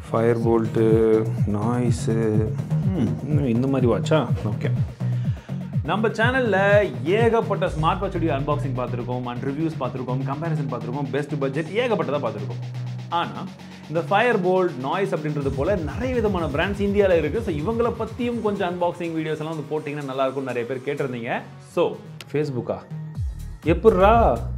Fire bolt noise இன்னும் இந்த மாதிரி வாட்சா ஓகே நம்ம சேனலில் ஏகப்பட்ட ஸ்மார்ட் வாட்சுடைய அன்பாக்சிங் பார்த்துருக்கோம் அண்ட் ரிவ்யூஸ் பார்த்துருக்கோம் கம்பேரிசன் பார்த்துருக்கோம் பெஸ்ட் பட்ஜெட் ஏகப்பட்டதாக பார்த்துருக்கோம் ஆனால் இந்த ஃபயர் போல்ட் நாய்ஸ் அப்படின்றது போல் நிறைய விதமான பிராண்ட்ஸ் இந்தியாவில் இருக்குது ஸோ இவங்களை பற்றியும் கொஞ்சம் அன்பாக்சிங் வீடியோஸ் எல்லாம் வந்து போட்டிங்கன்னா நல்லாயிருக்கும் நிறைய பேர் கேட்டிருந்தீங்க ஸோ ஃபேஸ்புக்கா எப்பட்றா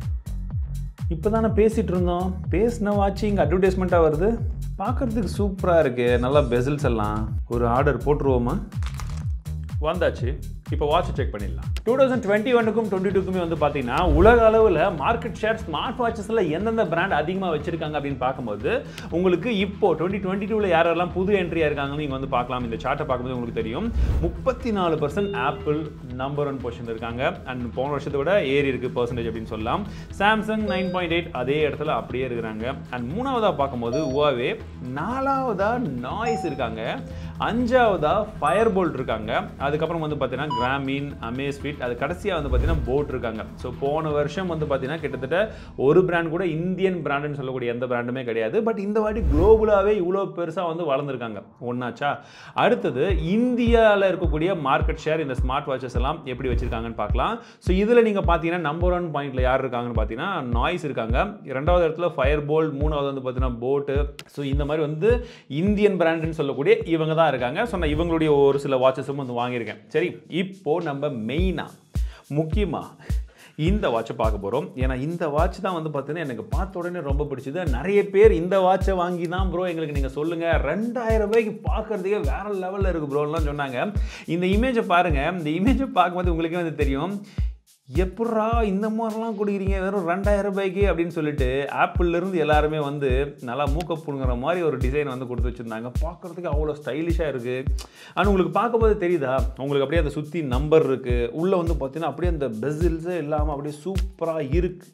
இப்போ தானே பேசிகிட்டு இருந்தோம் பேசின வாட்சி இங்கே அட்வர்டைஸ்மெண்ட்டாக வருது பார்க்குறதுக்கு சூப்பராக இருக்குது நல்லா பெசில்ஸ் எல்லாம் ஒரு ஆர்டர் போட்டுருவோமா வந்தாச்சு இப்போ வாட்ச் செக் பண்ணிடலாம் டூ தௌசண்ட் டுவெண்ட்டி ஒனுக்கும் டுவெண்ட்டி டூக்குமே வந்து பார்த்தீங்கன்னா உலக அளவில் மார்க்கெட் ஷேர் ஸ்மார்ட் வாட்சஸில் எந்தெந்த பிராண்ட் அதிகமாக வச்சிருக்காங்க அப்படின்னு பார்க்கும்போது உங்களுக்கு இப்போ டுவெண்ட்டி டுவெண்ட்டி டூவில் யாரெல்லாம் புது என்ட்ரியாக இருக்காங்கன்னு நீங்கள் வந்து பார்க்கலாம் இந்த சார்ட்டை பார்க்கும்போது உங்களுக்கு தெரியும் முப்பத்தி நாலு percent Apple number one position இருக்காங்க அண்ட் போன வருஷத்தை விட ஏறி இருக்கு பர்சன்டேஜ் அப்படின்னு சொல்லலாம் சாம்சங் நைன் பாயிண்ட் எயிட் அதே இடத்துல அப்படியே இருக்கிறாங்க அண்ட் மூணாவதாக பார்க்கும்போது உவாவே நாலாவதா நாய்ஸ் இருக்காங்க அஞ்சாவதா ஃபயர் போல்ட் இருக்காங்க அதுக்கப்புறம் வந்து பார்த்தீங்கன்னா கிராமின் அமேஸ்பிட் அது கடைசியாக வந்து பார்த்தீங்கன்னா போட் இருக்காங்க ஸோ போன வருஷம் வந்து பார்த்தீங்கன்னா கிட்டத்தட்ட ஒரு பிராண்ட் கூட இந்தியன் பிராண்டுன்னு சொல்லக்கூடிய எந்த பிராண்டுமே கிடையாது பட் இந்த வாட்டி குளோபலாகவே இவ்வளோ பெருசாக வந்து வளர்ந்துருக்காங்க ஒன்றாச்சா அடுத்தது இந்தியாவில் இருக்கக்கூடிய மார்க்கெட் ஷேர் இந்த ஸ்மார்ட் வாட்சஸ் எல்லாம் எப்படி வச்சிருக்காங்கன்னு பார்க்கலாம் ஸோ இதில் நீங்கள் பார்த்தீங்கன்னா நம்பர் ஒன் பாயிண்ட்ல யார் இருக்காங்கன்னு பார்த்தீங்கன்னா நாய்ஸ் இருக்காங்க இரண்டாவது இடத்துல ஃபயர் போல்ட் மூணாவது வந்து பார்த்தீங்கன்னா போட்டு ஸோ இந்த மாதிரி வந்து இந்தியன் பிராண்டுன்னு சொல்லக்கூடிய இவங்க தான் இருக்காங்க ஸோ நான் இவங்களுடைய ஒரு சில வாட்சஸும் வந்து வாங்கியிருக்கேன் சரி இப்போ நம்ம மெயினாக முக்கியமாக இந்த வாட்சை பார்க்க போகிறோம் ஏன்னா இந்த வாட்ச் தான் வந்து பார்த்தீங்கன்னா எனக்கு பார்த்த உடனே ரொம்ப பிடிச்சது நிறைய பேர் இந்த வாட்சை வாங்கி தான் ப்ரோ எங்களுக்கு நீங்கள் சொல்லுங்கள் ரெண்டாயிரம் ரூபாய்க்கு பார்க்குறதுக்கே வேற லெவலில் இருக்குது ப்ரோலாம் சொன்னாங்க இந்த இமேஜை பாருங்கள் இந்த இமேஜை பார்க்கும்போது உங்களுக்கே வந்து தெரியும் எப்பட்றா இந்த மாதிரிலாம் கொடுக்குறீங்க வெறும் ரெண்டாயிரம் ரூபாய்க்கு அப்படின்னு சொல்லிட்டு ஆப்பிள்ல இருந்து எல்லாருமே வந்து நல்லா மூக்க புடுங்குற மாதிரி ஒரு டிசைன் வந்து கொடுத்து வச்சுருந்தாங்க பார்க்குறதுக்கு அவ்வளோ ஸ்டைலிஷாக இருக்குது ஆனால் உங்களுக்கு பார்க்கும்போது தெரியுதா உங்களுக்கு அப்படியே அந்த சுற்றி நம்பர் இருக்குது உள்ளே வந்து பார்த்தீங்கன்னா அப்படியே அந்த பெசில்ஸே இல்லாமல் அப்படியே சூப்பராக இருக்குது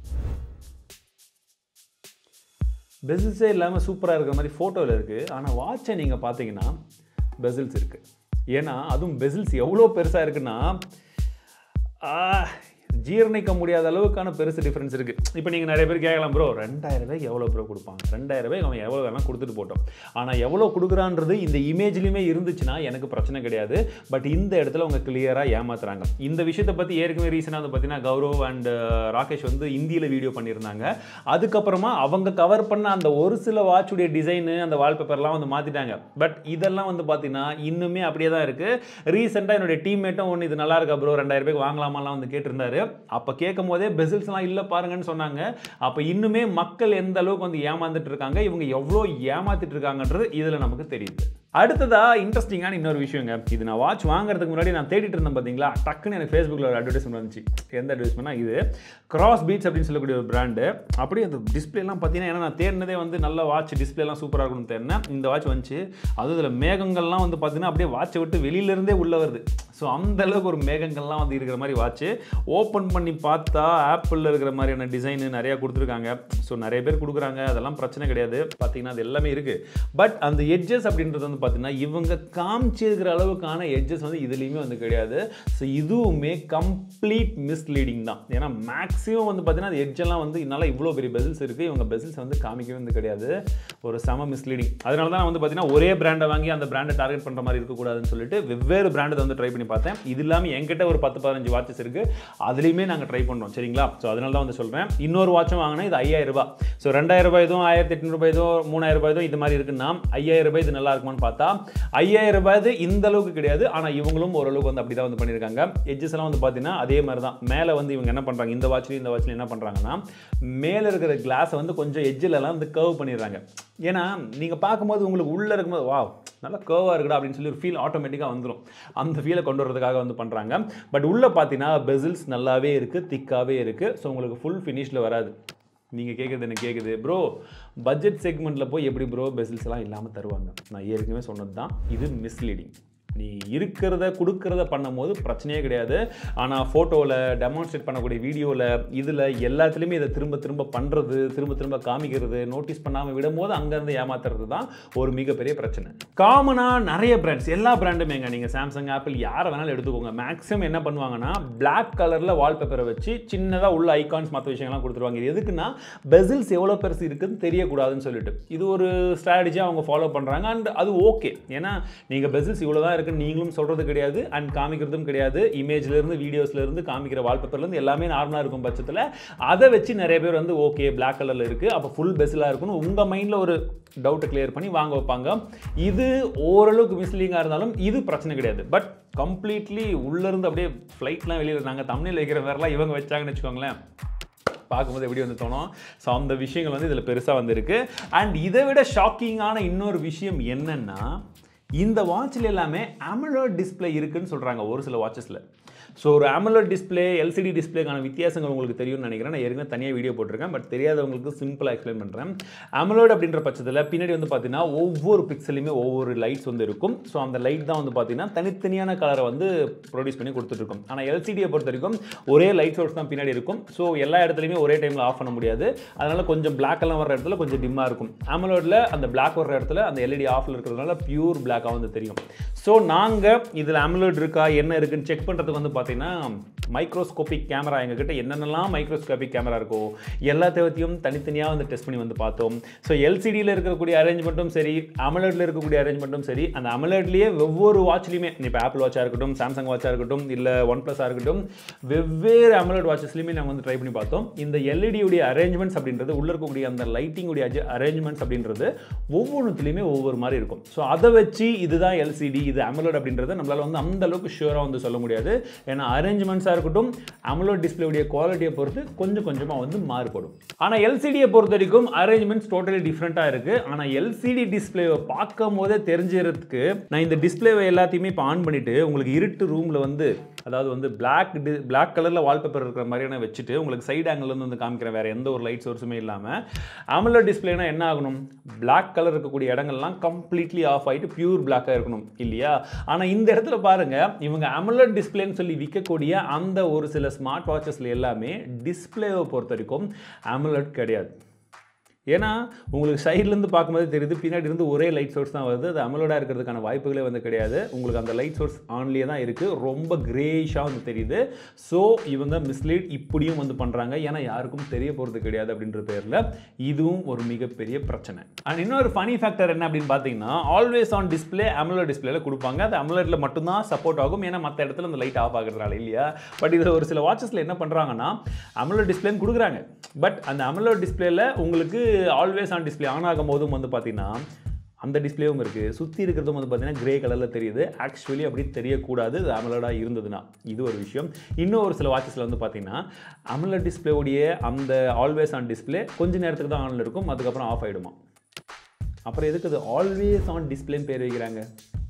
பெசில்ஸே இல்லாமல் சூப்பராக இருக்கிற மாதிரி ஃபோட்டோவில் இருக்குது ஆனால் வாட்சை நீங்கள் பார்த்தீங்கன்னா பெசில்ஸ் இருக்குது ஏன்னா அதுவும் பெசில்ஸ் எவ்வளோ பெருசாக இருக்குன்னா ஆ, ஜீரணிக்க முடியாத அளவுக்கான பெருசு டிஃப்ரென்ஸ் இருக்குது இப்போ நீங்கள் நிறைய பேர் கேட்கலாம் ப்ரோ ரெண்டாயிரம் ரூபாய்க்கு எவ்வளோ ப்ரோ கொடுப்பாங்க ரெண்டாயிரம் ரூபாய்க்கு அவன் எவ்வளோ வேணால் கொடுத்துட்டு போட்டோம் ஆனால் எவ்வளோ கொடுக்குறான்றது இந்த இமேஜ்லையுமே இருந்துச்சுன்னா எனக்கு பிரச்சனை கிடையாது பட் இந்த இடத்துல அவங்க கிளியராக ஏமாத்துறாங்க இந்த விஷயத்தை பற்றி ஏற்கனவே ரீசனாக வந்து பார்த்தீங்கன்னா கௌரவ் அண்ட் ராகேஷ் வந்து இந்தியில் வீடியோ பண்ணியிருந்தாங்க அதுக்கப்புறமா அவங்க கவர் பண்ண அந்த ஒரு சில வாட்சுடைய டிசைனு அந்த வால்பேப்பர்லாம் வந்து மாற்றிட்டாங்க பட் இதெல்லாம் வந்து பார்த்தீங்கன்னா இன்னுமே அப்படியே தான் இருக்குது ரீசெண்டாக என்னுடைய டீம்மேட்டும் ஒன்று இது நல்லா இருக்கா ப்ரோ ரெண்டாயிரம் ரூபாய்க்கு வாங்கலாமாலாம் வந்து கேட்டிருந்தாரு அப்போ கேட்கும் போதே பெசில்ஸ்லாம் இல்லை பாருங்கன்னு சொன்னாங்க அப்போ இன்னுமே மக்கள் எந்த அளவுக்கு வந்து ஏமாந்துட்டு இருக்காங்க இவங்க எவ்வளோ ஏமாத்திட்டு இருக்காங்கன்றது இதில் நமக்கு தெரியுது அடுத்ததா இன்ட்ரெஸ்டிங்கான இன்னொரு விஷயங்க இது நான் வாட்ச் வாங்குறதுக்கு முன்னாடி நான் தேடிட்டு இருந்தேன் பார்த்தீங்களா டக்குன்னு எனக்கு ஃபேஸ்புக்கில் ஒரு அட்வர்டைஸ்மெண்ட் வந்துச்சு எந்த அட்வர்டைஸ்மெண்ட்னா இது கிராஸ் பீட்ஸ் அப்படின்னு சொல்லக்கூடிய ஒரு பிராண்டு அப்படியே அந்த டிஸ்பிளேலாம் பார்த்தீங்கன்னா ஏன்னா நான் தேடினதே வந்து நல்ல வாட்ச் டிஸ்பிளேலாம் சூப்பராக இருக்கும்னு தேடினேன் இந்த வாட்ச் வந்துச்சு அதுவும் இதில் மேகங்கள்லாம் வந்து பார்த்தீங்கன்னா அப்படியே வாட்சை விட்டு வெளியிலேருந்தே உள்ளே வருது ஸோ அந்த அளவுக்கு ஒரு மேகங்கள்லாம் வந்து இருக்கிற மாதிரி வாட்ச் ஓப்பன் பண்ணி பார்த்தா ஆப்பிளில் இருக்கிற மாதிரியான டிசைனு நிறையா கொடுத்துருக்காங்க ஸோ நிறைய பேர் கொடுக்குறாங்க அதெல்லாம் பிரச்சனை கிடையாது பார்த்தீங்கன்னா அது எல்லாமே இருக்குது பட் அந்த எட்ஜஸ் அப்படின்றது வந்து பார்த்தீங்கன்னா இவங்க காமிச்சிருக்கிற அளவுக்கான எட்ஜஸ் வந்து இதுலேயுமே வந்து கிடையாது ஸோ இதுவுமே கம்ப்ளீட் மிஸ்லீடிங் தான் ஏன்னா மேக்ஸிமம் வந்து பார்த்தீங்கன்னா அந்த எட்ஜெல்லாம் வந்து என்னால் இவ்வளோ பெரிய பெசில்ஸ் இருக்குது இவங்க பெசில்ஸ் வந்து காமிக்கவே வந்து கிடையாது ஒரு செம மிஸ்லீடிங் அதனால தான் நான் வந்து பார்த்தீங்கன்னா ஒரே பிராண்டை வாங்கி அந்த பிராண்டை டார்கெட் பண்ணுற மாதிரி இருக்கக்கூடாதுன்னு சொல்லிட்டு வெவ்வேறு பிராண்டை வந்து ட்ரை பண்ணி பார்த்தேன் இது இல்லாமல் என்கிட்ட ஒரு பத்து பதினஞ்சு வாட்சஸ் இருக்குது அதுலேயுமே நாங்கள் ட்ரை பண்ணுறோம் சரிங்களா ஸோ அதனால தான் வந்து சொல்கிறேன் இன்னொரு வாட்சும் வாங்கினா இது ஐயாயிரம் ரூபாய் ஸோ ரெண்டாயிரம் ரூபாய் இதுவும் ஆயிரத்தி எட்நூறு ரூபாய் இதுவும் மூணாயிரம் ரூபாய் இதுவும் இது மாதிரி இருக்குன்னா ஐயாயிரம் ரூபாய் இது நல்லா இருக்குமான்னு பார்த்தா ஐயாயிரம் ரூபாய் இது இந்த அளவுக்கு கிடையாது ஆனால் இவங்களும் ஓரளவுக்கு வந்து அப்படி தான் வந்து பண்ணியிருக்காங்க எட்ஜஸ் எல்லாம் வந்து பார்த்தீங்கன்னா அதே மாதிரி தான் மேலே வந்து இவங்க என்ன பண்ணுறாங்க இந்த வாட்ச்லையும் இந்த வாட்ச்லையும் என்ன பண்ணுறாங்கன்னா மேலே இருக்கிற கிளாஸை வந்து கொஞ்சம் எட்ஜிலலாம் வந்து கர்வ் பண்ணிடுறாங்க ஏன்னா நீங்கள் பார்க்கும்போது உங்களுக்கு உள்ளே இருக்கும்போது வாவ் நல்லா கர்வாக இருக்குடா அப்படின்னு சொல்லி ஒரு ஃபீல் ஆட்டோமேட்டிக்காக வந்துடும் அந்த ஃபீலை கொண்டு வரதுக்காக வந்து பண்ணுறாங்க பட் உள்ளே பார்த்தீங்கன்னா பெசில்ஸ் நல்லாவே இருக்குது திக்காகவே இருக்குது ஸோ உங்களுக்கு ஃபுல் ஃபினிஷில் வராது நீங்கள் கேட்குறது எனக்கு கேட்குது ப்ரோ பட்ஜெட் செக்மெண்ட்டில் போய் எப்படி ப்ரோ பெசில்ஸ் எல்லாம் இல்லாமல் தருவாங்க நான் ஏற்கனவே சொன்னது தான் இது மிஸ்லீடிங் நீ இருக்கிறத கொடுக்கறத பண்ணும்போது பிரச்சனையே கிடையாது ஆனால் ஃபோட்டோவில் டெமான்ஸ்ட்ரேட் பண்ணக்கூடிய வீடியோவில் இதில் எல்லாத்துலேயுமே இதை திரும்ப திரும்ப பண்ணுறது திரும்ப திரும்ப காமிக்கிறது நோட்டீஸ் பண்ணாமல் விடும்போது அங்கேருந்து ஏமாத்துறது தான் ஒரு மிகப்பெரிய பிரச்சனை காமனாக நிறைய பிராண்ட்ஸ் எல்லா பிராண்டுமேங்க நீங்கள் சாம்சங் ஆப்பிள் யாரை வேணாலும் எடுத்துக்கோங்க மேக்ஸிமம் என்ன பண்ணுவாங்கன்னா Black கலரில் வால்பேப்பரை வச்சு சின்னதாக உள்ள ஐகான்ஸ் மற்ற விஷயங்கள்லாம் கொடுத்துருவாங்க இது எதுக்குன்னா பெசில்ஸ் எவ்வளோ பெருசு இருக்குன்னு தெரியக்கூடாதுன்னு சொல்லிட்டு இது ஒரு ஸ்ட்ராட்டஜியாக அவங்க ஃபாலோ பண்ணுறாங்க அண்ட் அது ஓகே ஏன்னா நீங்கள் பெசில்ஸ் இவ்வளோ தான் இருக்குன்னு நீங்களும் சொல்கிறது கிடையாது அண்ட் காமிக்கிறதும் கிடையாது இமேஜ்லேருந்து வீடியோஸ்லேருந்து காமிக்கிற வால்பேப்பர்லேருந்து எல்லாமே நார்மலாக இருக்கும் பட்சத்தில் அதை வச்சு நிறைய பேர் வந்து ஓகே Black கலரில் இருக்குது அப்போ ஃபுல் பெசிலாக இருக்குன்னு உங்கள் மைண்டில் ஒரு டவுட்டை கிளியர் பண்ணி வாங்க வைப்பாங்க இது ஓரளவுக்கு மிஸ்லீங்காக இருந்தாலும் இது பிரச்சனை கிடையாது பட் கம்ப்ளீட்லி உள்ளேருந்து அப்படியே ஃப்ளைட்லாம் வெளியே நாங்கள் தமிழில் வைக்கிற வேறலாம் இவங்க வச்சாங்கன்னு வச்சுக்கோங்களேன் பார்க்கும்போது எப்படி வந்து தோணும் ஸோ அந்த விஷயங்கள் வந்து இதில் பெருசாக வந்திருக்கு அண்ட் இதை விட ஷாக்கிங்கான இன்னொரு விஷயம் என்னன்னா இந்த வாட்சில் எல்லாமே AMOLED டிஸ்ப்ளே இருக்குன்னு சொல்கிறாங்க ஒரு சில வாட்சஸில் ஸோ ஒரு AMOLED டிஸ்ப்ளே எல்சிடி டிஸ்ப்ளேக்கான வித்தியாசங்கள் உங்களுக்கு தெரியும்னு நினைக்கிறேன் நான் ஏற்கனவே தனியாக வீடியோ போட்டிருக்கேன் பட் தெரியாதவங்களுக்கு சிம்பிளாக எக்ஸ்பிளைன் பண்ணுறேன் AMOLED அப்படின்ற பட்சத்தில் பின்னாடி வந்து பார்த்தீங்கன்னா ஒவ்வொரு பிக்சலையுமே ஒவ்வொரு லைட்ஸ் வந்து இருக்கும் ஸோ அந்த லைட் தான் வந்து பார்த்தீங்கன்னா தனித்தனியான கலரை வந்து ப்ரொடியூஸ் பண்ணி கொடுத்துட்ருக்கும் ஆனால் எல்சிடியை பொறுத்த வரைக்கும் ஒரே லைட் சோர்ஸ் தான் பின்னாடி இருக்கும் ஸோ எல்லா இடத்துலையுமே ஒரே டைமில் ஆஃப் பண்ண முடியாது அதனால கொஞ்சம் black எல்லாம் வர இடத்துல கொஞ்சம் டிம்மாக இருக்கும் AMOLEDல அந்த black வர இடத்துல அந்த எல்இடி ஆஃப்ல இருக்கிறதுனால பியூர் பிளாக்காக வந்து தெரியும் ஸோ நாங்கள் இதில் AMOLED இருக்கா என்ன இருக்குன்னு செக் பண்ணுறதுக்கு வந்து பார்த்தீங்கன்னா மைக்ரோஸ்கோபிக் கேமரா எங்ககிட்ட என்னென்னலாம் மைக்ரோஸ்கோபிக் கேமரா இருக்கோ எல்லாத்தையும் தனித்தனியாக வந்து டெஸ்ட் பண்ணி வந்து பார்த்தோம் ஸோ எல்சிடியில் இருக்கக்கூடிய அரேஞ்ச்மெண்ட்டும் சரி அமலட்ல இருக்கக்கூடிய அரேஞ்ச்மெண்ட்டும் சரி அந்த அமலட்லேயே ஒவ்வொரு வாட்ச்லையுமே இப்போ ஆப்பிள் வாட்சாக இருக்கட்டும் சாம்சங் வாட்சாக இருக்கட்டும் இல்லை ஒன் ப்ளஸாக இருக்கட்டும் வெவ்வேறு அமலட் வாட்சஸ்லையுமே நாங்கள் வந்து ட்ரை பண்ணி பார்த்தோம் இந்த எல்இடியுடைய அரேஞ்ச்மெண்ட்ஸ் அப்படின்றது உள்ள இருக்கக்கூடிய அந்த லைட்டிங்குடைய அரேஞ்ச்மெண்ட்ஸ் அப்படின்றது ஒவ்வொன்றுத்துலையுமே ஒவ்வொரு மாதிரி இருக்கும் ஸோ அதை வச்சு இதுதான் எல்சிடி இது அமலட் அப்படின்றத நம்மளால் வந்து அந்த அளவுக்கு ஷியூராக வந்து சொல்ல முடியாது ஏன்னா அரேஞ்ச்மெண்ட்ஸாக இருக்கட்டும் அமலோட் டிஸ்பிளேவுடைய குவாலிட்டியை பொறுத்து கொஞ்சம் கொஞ்சமாக வந்து மாறுபடும் ஆனால் எல்சிடியை பொறுத்த வரைக்கும் அரேஞ்ச்மெண்ட்ஸ் டோட்டலி டிஃப்ரெண்ட்டாக இருக்குது ஆனால் எல்சிடி டிஸ்பிளேவை பார்க்கும் போதே தெரிஞ்சுறதுக்கு நான் இந்த டிஸ்பிளேவை எல்லாத்தையுமே இப்போ ஆன் பண்ணிவிட்டு உங்களுக்கு இருட்டு ரூமில் வந்து அதாவது வந்து பிளாக் டி பிளாக் கலரில் வால்பேப்பர் இருக்கிற மாதிரியான வச்சுட்டு உங்களுக்கு சைடு ஆங்கிள்லேருந்து வந்து காமிக்கிறேன் வேறு எந்த ஒரு லைட் சோர்ஸுமே இல்லாமல் AMOLED டிஸ்பிளேனா என்ன ஆகணும் பிளாக் கலர் இருக்கக்கூடிய இடங்கள்லாம் கம்ப்ளீட்லி ஆஃப் ஆகிட்டு பியூர் பிளாக்காக இருக்கணும் இல்லையா ஆனால் இந்த இடத்துல பாருங்க இவங்க AMOLED டிஸ்பிளேன்னு சொல்லி விற்கக்கூடிய அந்த ஒரு சில ஸ்மார்ட் வாட்சஸில் எல்லாமே டிஸ்பிளேவை பொறுத்த வரைக்கும் AMOLED கிடையாது ஏன்னா உங்களுக்கு சைட்லேருந்து பார்க்கும்போது தெரியுது பின்னாடி இருந்து ஒரே லைட் சோர்ஸ் தான் வருது அது அமலோடாக இருக்கிறதுக்கான வாய்ப்புகளே வந்து கிடையாது உங்களுக்கு அந்த லைட் சோர்ஸ் ஆன்லேயே தான் இருக்குது ரொம்ப கிரேஷாக வந்து தெரியுது ஸோ இவங்க மிஸ்லீட் இப்படியும் வந்து பண்ணுறாங்க ஏன்னா யாருக்கும் தெரிய போகிறது கிடையாது அப்படின்ற பேரில் இதுவும் ஒரு மிகப்பெரிய பிரச்சனை அண்ட் இன்னொரு ஃபனி ஃபேக்டர் என்ன அப்படின்னு பார்த்தீங்கன்னா ஆல்வேஸ் ஆன் டிஸ்பிளே அமலோ டிஸ்பிளேல கொடுப்பாங்க அது அமலோடில் மட்டும்தான் சப்போர்ட் ஆகும் ஏன்னா மற்ற இடத்துல அந்த லைட் ஆஃப் ஆகுறதுனால இல்லையா பட் இதில் ஒரு சில வாட்சஸில் என்ன பண்ணுறாங்கன்னா அமலோ டிஸ்பிளேன்னு கொடுக்குறாங்க பட் அந்த அமலோ டிஸ்பிளேல உங்களுக்கு ஆல்வேஸ் ஆன் டிஸ்பிளே ஆன் ஆகும் போதும் வந்து பார்த்தீங்கன்னா அந்த டிஸ்பிளேவும் இருக்குது சுற்றி இருக்கிறதும் வந்து பார்த்தீங்கன்னா கிரே கலரில் தெரியுது ஆக்சுவலி அப்படி தெரியக்கூடாது அது அமலடாக இருந்ததுன்னா இது ஒரு விஷயம் இன்னும் ஒரு சில வாட்சஸில் வந்து பார்த்தீங்கன்னா அமலட் டிஸ்பிளேவுடைய அந்த ஆல்வேஸ் ஆன் டிஸ்பிளே கொஞ்ச நேரத்துக்கு தான் ஆனில் இருக்கும் அதுக்கப்புறம் ஆஃப் ஆகிடுமா அப்புறம் எதுக்கு அது ஆல்வேஸ் ஆன் டிஸ்பிளேன்னு பேர் வைக்கிறாங்க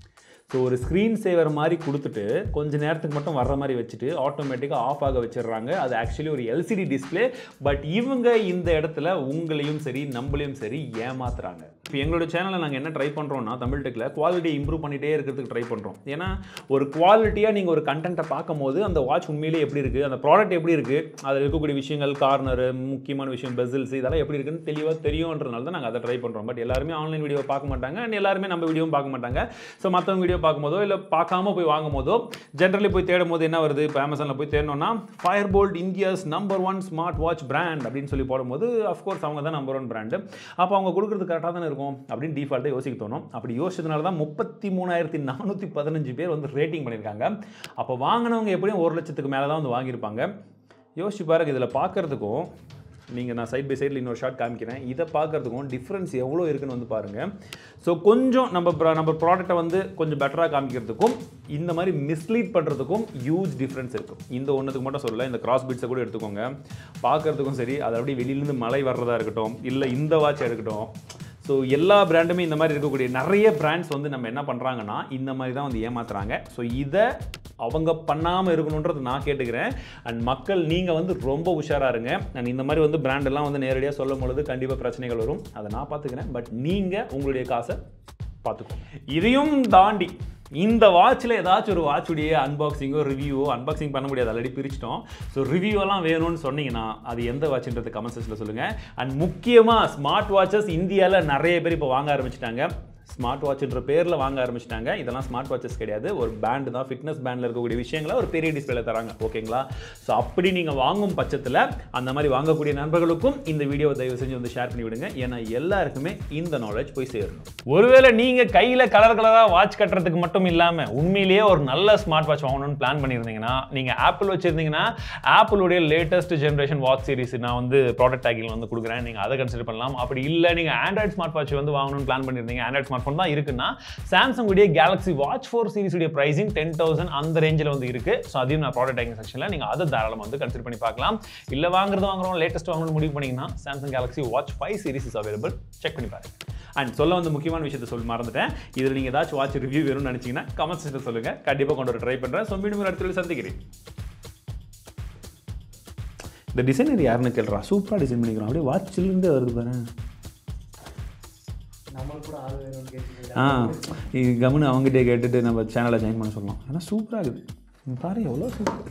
ஸோ ஒரு ஸ்க்ரீன் சேவர் மாதிரி கொடுத்துட்டு கொஞ்ச நேரத்துக்கு மட்டும் வர்ற மாதிரி வச்சுட்டு ஆட்டோமேட்டிக்காக ஆஃப் ஆக வச்சிடுறாங்க அது ஆக்சுவலி ஒரு எல்சிடி டிஸ்பிளே பட் இவங்க இந்த இடத்துல உங்களையும் சரி நம்மளையும் சரி ஏமாத்துறாங்க இப்போ எங்களோட சேனலில் நாங்கள் என்ன ட்ரை பண்ணுறோம்னா தமிழ் டெக்கில் குவாலிட்டி இம்ப்ரூவ் பண்ணிகிட்டே இருக்கிறதுக்கு ட்ரை பண்ணுறோம் ஏன்னா ஒரு குவாலிட்டியாக நீங்கள் ஒரு கண்டென்ட்டை பார்க்கும்போது அந்த வாட்ச் உண்மையிலேயே எப்படி இருக்குது அந்த ப்ராடக்ட் எப்படி இருக்குது அதில் இருக்கக்கூடிய விஷயங்கள் கார்னரு முக்கியமான விஷயம் பெசில்ஸ் இதெல்லாம் எப்படி இருக்குன்னு தெளிவாக தெரியும்ன்றனால தான் நாங்கள் அதை ட்ரை பண்ணுறோம் பட் எல்லாருமே ஆன்லைன் வீடியோ பார்க்க மாட்டாங்க அண்ட் எல்லாருமே நம்ம வீடியோவும் பார்க்க மாட்டாங்க ஸோ மற்றவங்க வீடியோ பார்க்கும்போதோ இல்லை பார்க்காம போய் வாங்கும் போதோ ஜென்ரலி போய் தேடும் போது என்ன வருது இப்போ அமேசானில் போய் தேடணும்னா Fire Boltt India's number one smart watch brand அப்படின்னு சொல்லி போடும்போது அஃப்கோர்ஸ் அவங்க தான் நம்பர் ஒன் பிராண்டு அப்போ அவங்க கொடுக்குறது கரெக்டாக தானே இருக்கும் அப்படின்னு டிஃபால்ட்டாக யோசிக்க தோணும் அப்படி யோசிச்சதுனால தான் முப்பத்தி மூணாயிரத்தி நானூற்றி பதினஞ்சு பேர் வந்து ரேட்டிங் பண்ணியிருக்காங்க அப்போ வாங்கினவங்க எப்படியும் ஒரு லட்சத்துக்கு மேலே தான் வந்து வாங்கியிருப்பாங்க யோசிச்சு பாருங்க இதில் பார்க்குறதுக்கும் நீங்கள் நான் சைட் பை சைடில் இன்னொரு ஷார்ட் காமிக்கிறேன் இதை பார்க்குறதுக்கும் டிஃப்ரென்ஸ் எவ்வளோ இருக்குன்னு வந்து பாருங்கள் ஸோ கொஞ்சம் நம்ம pro- நம்ம ப்ராடக்ட்டை வந்து கொஞ்சம் பெட்டராக காமிக்கிறதுக்கும் இந்த மாதிரி மிஸ்லீட் பண்ணுறதுக்கும் ஹியூஜ் டிஃப்ரென்ஸ் இருக்கும் இந்த ஒன்றுத்துக்கு மட்டும் சொல்லல இந்த கிராஸ் பீட்ஸை கூட எடுத்துக்கோங்க பார்க்குறதுக்கும் சரி அது அப்படியே வெளியிலேருந்து மழை வர்றதா இருக்கட்டும் இல்லை இந்த வாட்ச் இருக்கட்டும் ஸோ எல்லா பிராண்டுமே இந்த மாதிரி இருக்கக்கூடிய நிறைய பிராண்ட்ஸ் வந்து நம்ம என்ன பண்ணுறாங்கன்னா இந்த மாதிரி தான் வந்து ஏமாத்துறாங்க ஸோ இதை அவங்க பண்ணாமல் இருக்கணுன்றது நான் கேட்டுக்கிறேன் அண்ட் மக்கள் நீங்கள் வந்து ரொம்ப உஷாராக இருங்க அண்ட் இந்த மாதிரி வந்து பிராண்டெல்லாம் வந்து நேரடியாக சொல்லும் பொழுது கண்டிப்பாக பிரச்சனைகள் வரும் அதை நான் பார்த்துக்கிறேன் பட் நீங்கள் உங்களுடைய காசை பார்த்துக்கோங்க இதையும் தாண்டி இந்த வாட்சில் ஏதாச்சும் ஒரு வாட்சுடைய அன்பாக்சிங்கோ ரிவ்யூவோ அன்பாக்சிங் பண்ண முடியாது ஆல்ரெடி பிரிச்சிட்டோம் ஸோ ரிவ்யூவெல்லாம் வேணும்னு சொன்னீங்கன்னா அது எந்த வாட்ச்ன்றது கமெண்ட் செக்ஷனில் சொல்லுங்கள் அண்ட் முக்கியமாக ஸ்மார்ட் வாட்சஸ் இந்தியாவில் நிறைய பேர் இப்போ வாங்க ஆரம்பிச்சிட்டாங்க ஸ்மார்ட் வாட்ச்ன்ற பேரில் வாங்க ஆரம்பிச்சிட்டாங்க இதெல்லாம் ஸ்மார்ட் வாட்சஸ் கிடையாது ஒரு பேண்டு தான் ஃபிட்னஸ் பேண்டில் இருக்கக்கூடிய விஷயங்களை ஒரு பெரிய டிஸ்பிளேல தராங்க ஓகேங்களா ஸோ அப்படி நீங்கள் வாங்கும் பட்சத்தில் அந்த மாதிரி வாங்கக்கூடிய நண்பர்களுக்கும் இந்த வீடியோவை தயவு செஞ்சு வந்து ஷேர் பண்ணி விடுங்க ஏன்னா எல்லாருக்குமே இந்த நாலேஜ் போய் சேரணும் ஒருவேளை நீங்கள் கையில் கலர் கலராக வாட்ச் கட்டுறதுக்கு மட்டும் இல்லாமல் உண்மையிலேயே ஒரு நல்ல ஸ்மார்ட் வாட்ச் வாங்கணும்னு பிளான் பண்ணியிருந்தீங்கன்னா நீங்கள் ஆப்பிள் வச்சுருந்தீங்கன்னா ஆப்பிளுடைய லேட்டஸ்ட் ஜென்ரேஷன் வாட்ச் சீரிஸ் நான் வந்து ப்ராடக்ட் டேக்கில் வந்து கொடுக்குறேன் நீங்கள் அதை கன்சிடர் பண்ணலாம் அப்படி இல்லை நீங்கள் ஆண்ட்ராய்ட் ஸ்மார்ட் வாட்ச் வந்து வாங்கணும்னு பிளான் பண்ணியிருந்தீங்க ஆண்ட்ராய்ட் ஸ்மார்ட் ஃபோன் தான் இருக்குன்னா சாம்சங் உடைய கேலக்ஸி வாட்ச் ஃபோர் சீரிஸ் உடைய ப்ரைசிங் டென் தௌசண்ட் அந்த ரேஞ்சில் வந்து இருக்கு ஸோ அதையும் நான் ப்ராடக்ட் டேக்கிங் செக்ஷனில் நீங்கள் அதை தாராளமாக வந்து கன்சிடர் பண்ணி பார்க்கலாம் இல்லை வாங்குறது வாங்குறோம் லேட்டஸ்ட் வாங்கணும்னு முடிவு பண்ணீங்கன்னா Samsung Galaxy watch five series is available check பண்ணி பாருங்க அண்ட் சொல்ல வந்து முக்கியமான விஷயத்தை சொல்லி மறந்துட்டேன் இதில் நீங்கள் ஏதாச்சும் வாட்ச் ரிவ்யூ வேணும்னு நினச்சிங்கன்னா கமெண்ட் செக்ஷன் சொல்லுங்கள் கண்டிப்பாக கொண்டு வர ட்ரை பண்ணுறேன் ஸோ மீண்டும் ஒரு இடத்துல சந்திக்கிறேன் இந்த டிசைனர் யாருன்னு கேள்றா சூப்பராக டிசைன் பண்ணிக்கிறோம் அப்படியே வாட்சிலேருந்தே வருது பாரு நம்மளுக்கு கூட ஆள் வேணும்னு கேட்டு ஆ இது கம்முன்னு அவங்ககிட்டே கேட்டுட்டு நம்ம சேனலை ஜாயின் பண்ண சொல்லலாம் ஆனால் சூப்பராக இருக்குது இங்க பாரு எவ்வளோ சூப்பர்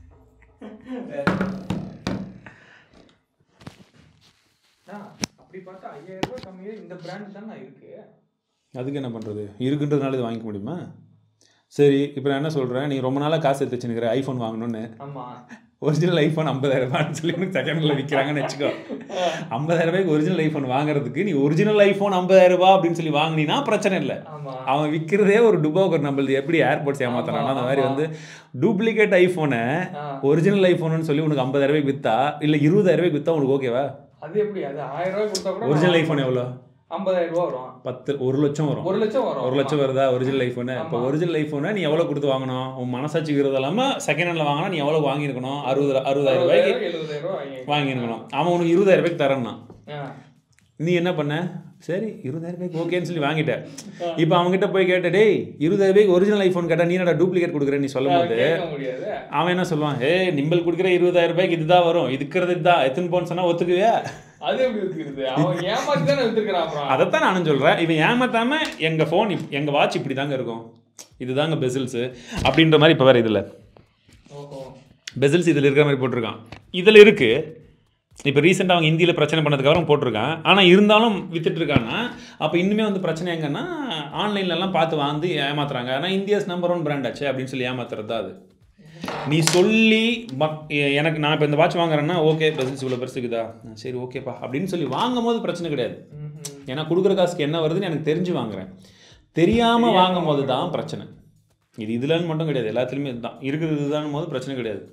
அப்படி பார்த்தா ஐயாயிரம் ரூபாய் கம்மியாக இந்த பிராண்ட் தானே இருக்கு அதுக்கு என்ன பண்ணுறது இருக்குன்றதுனால இது வாங்கிக்க முடியுமா சரி இப்போ நான் என்ன சொல்கிறேன் நீ ரொம்ப நாளாக காசு எடுத்து வச்சுருக்கிற ஐஃபோன் வாங்கணும்னு ஆமா ஒரிஜினல் ஐஃபோன் ஐம்பதாயிரம் ரூபான்னு சொல்லி உனக்கு செகண்டில் விற்கிறாங்கன்னு வச்சுக்கோ ஐம்பதாயிரம் ரூபாய்க்கு ஒரிஜினல் ஐஃபோன் வாங்குறதுக்கு நீ ஒரிஜினல் ஐஃபோன் ஐம்பதாயிரம் ரூபாய் அப்படின்னு சொல்லி வாங்கினீன்னா பிரச்சனை இல்லை ஆமா அவன் விற்கிறதே ஒரு டுபாக்கர் நம்மளது எப்படி ஏர்போர்ட்ஸ் ஏமாத்துறானோ அந்த மாதிரி வந்து டூப்ளிகேட் ஐஃபோனை ஆ. ஒரிஜினல் ஐஃபோன்னு சொல்லி உனக்கு ஐம்பதாயிரம் ரூபாய்க்கு விற்றா இல்லை இருபதாயிரம் ரூபாய்க்கு விற்றா உனக்கு ஓகேவா அது எப்படி அது ஆயிரம் ரூபாய் கொடுத்தா கூட ஒரிஜினல் ஐஃபோன் எவ்வளோ ஐம்பதாயிரம் ரூபாய் வரும் பத்து ஒரு லட்சம் வரும் ஒரு லட்சம் வரும் ஒரு லட்சம் வருதா ஒரிஜினல் ஐஃபோனு இப்போ ஒரிஜினல் ஐஃபோனை நீ எவ்வளோ கொடுத்து வாங்கணும் உன் மனசாட்சிக்கிறது இல்லாமல் செகண்ட் ஹேண்டில் வாங்கினா நீ எவ்வளோ வாங்கியிருக்கணும் அறுபது அறுபதாயிரம் ரூபாய்க்கு எழுபதாயிரம் ரூபாய் வாங்கி வாங்கியிருக்கணும் அவன் உனக்கு இருபதாயிரம் ரூபாய்க்கு தரேன்னா ஆ. நீ என்ன பண்ண சரி இருபதாயிரம் ரூபாய்க்கு ஓகேன்னு சொல்லி வாங்கிட்ட இப்போ அவங்ககிட்ட போய் கேட்ட டேய் இருபதாயிரம் ரூபாய்க்கு ஒரிஜினல் ஐஃபோன் கேட்டா நீ என்னடா டூப்ளிகேட் கொடுக்குறேன்னு நீ சொல்லும் போது கேட்க முடியாது அவன் என்ன சொல்லுவான் ஏ நிம்பல் கொடுக்குற இருபதாயிரம் ரூபாய்க்கு இதுதான் வரும் இதுக்கிறது இதுதான் எத்தனை பவுன் சொன்னா ஒத்துக்குவியா அது எப்படி வித்துக்கிறது அவன் ஏமாத்தி தானே வித்துக்கிறான் அப்புறம் அதைத்தான் நானும் சொல்றேன் இவன் ஏமாத்தாம எங்க ஃபோன் எங்க வாட்ச் இப்படி தாங்க இருக்கும் இதுதாங்க பெசில்ஸ் அப்படின்ற மாதிரி இப்போ வேற இதுல ஓஹோ பெசில்ஸ் இதில் இருக்கிற மாதிரி போட்டிருக்கான் இதில் இருக்கு இப்போ ரீசெண்டாக அவங்க இந்தியில் பிரச்சனை பண்ணதுக்கப்புறம் போட்டிருக்கான் ஆனால் இருந்தாலும் வித்துட்டு இருக்கான்னா அப்போ இன்னுமே வந்து பிரச்சனை எங்கன்னா ஆன்லைன்லலாம் பார்த்து வாங்கி ஏமாத்துறாங்க ஆனால் இந்தியாஸ் நம்பர் ஒன் பிராண்ட் ஆச்சு அப்படின்னு சொல்லி ஏமாத்துறது தான் அது நீ சொல்லி மக் எ- எனக்கு நான் இப்போ இந்த வாட்ச் வாங்குறேன்னா ஓகே பெசில்ஸ் இவ்வளோ பெருசுக்குதா ஆ, சரி ஓகேப்பா அப்படின்னு சொல்லி வாங்கும் போது பிரச்சனை கிடையாது ம்ஹும். ஏன்னா கொடுக்குற காசுக்கு என்ன வருதுன்னு எனக்கு தெரிஞ்சு வாங்குறேன் தெரியாமல் வாங்கும் போது தான் பிரச்சனை இது இதுலன்னு மட்டும் கிடையாது எல்லாத்துலேயுமே இதுதான் இருக்குது இதுதான் போது பிரச்சனை கிடையாது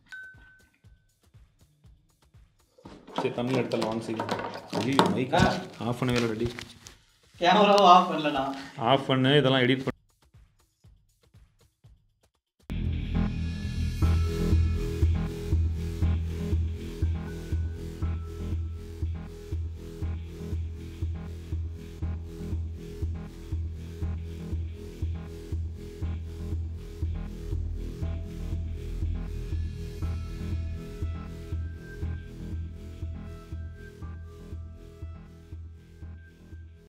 சரி தமிழ் எடுத்தாலும் வாங்க சரி ஐயோ மைக் ஆஃப் பண்ண வேலை ரெடி கேமராவும் ஆஃப் பண்ணலண்ணா ஆஃப் பண்ணு இதெல்லாம் எடிட்